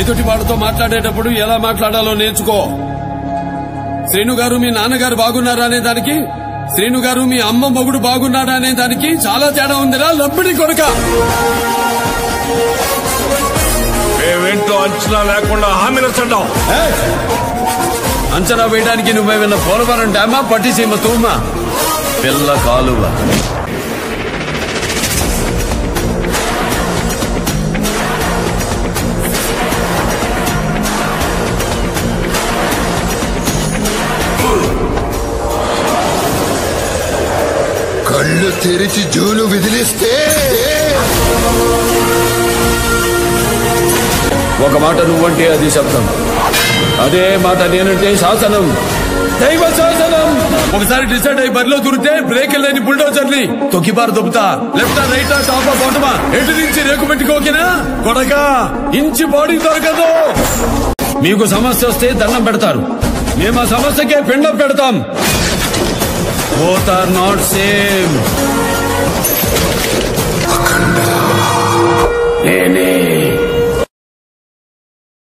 ఎదుటి వాళ్ళతో మాట్లాడేటప్పుడు ఎలా మాట్లాడాలో నేర్చుకో శ్రీను గారు మీ నాన్నగారు బాగున్నారా అనే దానికి శ్రీను గారు మీ అమ్మ మొగుడు బాగున్నాడా అనే దానికి చాలా తేడా ఉందిరా లబ్బిడి కొడుక మేమేంటో అంచనా లేకుండా హామీలు చడ్డాం అంచనా వేయడానికి నువ్వేమన్నా పోలవరం డ్యామా పట్టిసీమ తూమా పిల్ల కాలువ కళ్ళు తెరిచి జూలు విదిలిస్తే ఒక మాట నువ్వంటే అది శబ్దం అదే మాట నేనంటే శాసనం దైవ శాసనం ఒకసారి డిసైడ్ అయ్యి బరిలో దూరితే బ్రేక్ లేని బుల్డోజర్ని తొక్కిబారు దొబ్బుతా లెఫ్ట్ రైట్ టాప్ బాటమా ఎటు నుంచి రేకు పెట్టుకోకినా కొడక ఇంచి బాడీ దొరకదు మీకు సమస్య వస్తే దండం పెడతారు మేము ఆ సమస్యకే పిండం పెడతాం బోత్ ఆర్ నాట్ సేమ్ నేనే